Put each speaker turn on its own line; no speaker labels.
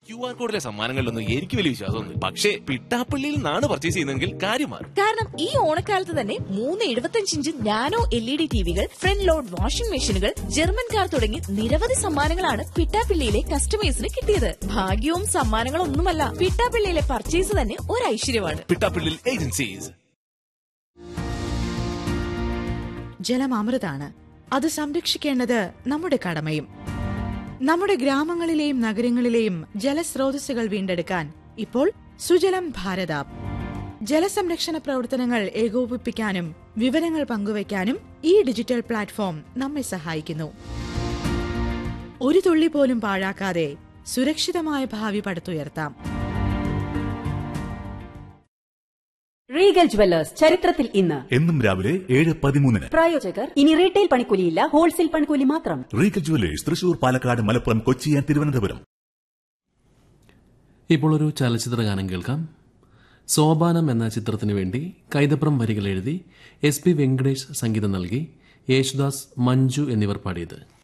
Q R കോഡിലെ സമ്മാനങ്ങളിലൊന്നും എനിക്ക് വലിയ വിശ്വാസമൊന്നും പക്ഷേ പിട്ടാപ്പള്ളിയിൽ നിന്നാണ് പർച്ചേസ് ചെയ്യുന്നതെങ്കിൽ കാര്യം മാറും
കാരണം ഈ ഓണക്കാലത്ത് തന്നെ മൂന്ന് എഴുപത്തഞ്ച് inch nano L E D ടിവികൾ ഫ്രണ്ട് ലോഡ് വാഷിംഗ് മെഷീനുകൾ ജർമ്മൻ കാർ തുടങ്ങി നിരവധി സമ്മാനങ്ങളാണ് പിട്ടാപ്പിള്ളിയിലെ കസ്റ്റമേഴ്സിന് കിട്ടിയത് ഭാഗ്യവും സമ്മാനങ്ങളൊന്നുമല്ല പിട്ടാപ്പിള്ളിയിലെ പർച്ചേസ് തന്നെ ഒരു ഐശ്വര്യമാണ്
പിട്ടാപ്പള്ളിയിൽ ഏജൻസീസ്
ജലം അമൃതാണ് അത് സംരക്ഷിക്കേണ്ടത് നമ്മുടെ കടമയും നമ്മുടെ ഗ്രാമങ്ങളിലെയും നഗരങ്ങളിലെയും ജലസ്രോതസ്സുകൾ വീണ്ടെടുക്കാൻ ഇപ്പോൾ സുജലം ഭാരത ജലസംരക്ഷണ പ്രവർത്തനങ്ങൾ ഏകോപിപ്പിക്കാനും വിവരങ്ങൾ പങ്കുവയ്ക്കാനും ഈ ഡിജിറ്റൽ പ്ലാറ്റ്ഫോം നമ്മെ സഹായിക്കുന്നു ഒരു തുള്ളി പോലും പാഴാക്കാതെ സുരക്ഷിതമായ ഭാവി പടുത്തുയർത്താം
റീഗൽ ജുവല്ലേഴ്സ് ചരിത്രത്തിൽ ഇന്ന്
എന്നും രാവിലെ ഏഴ് പതിമൂന്നിന്
പ്രായോജകർ ഇനി റീറ്റെയിൽ പണിക്കൂലിയില്ല ഹോൾസെയിൽ പണിക്കൂലി മാത്രം
Regal jewellers Thrissur Palakkad Malappuram Kochi and Thiruvananthapuram
ഇപ്പോൾ ഒരു ചലച്ചിത്ര ഗാനം കേൾക്കാം സോപാനം എന്ന ചിത്രത്തിനു വേണ്ടി കൈതപ്രം വരികൾ എഴുതി എസ് പി വെങ്കടേഷ് സംഗീതം നൽകി യേശുദാസ് മഞ്ജു എന്നിവർ പാടിയത്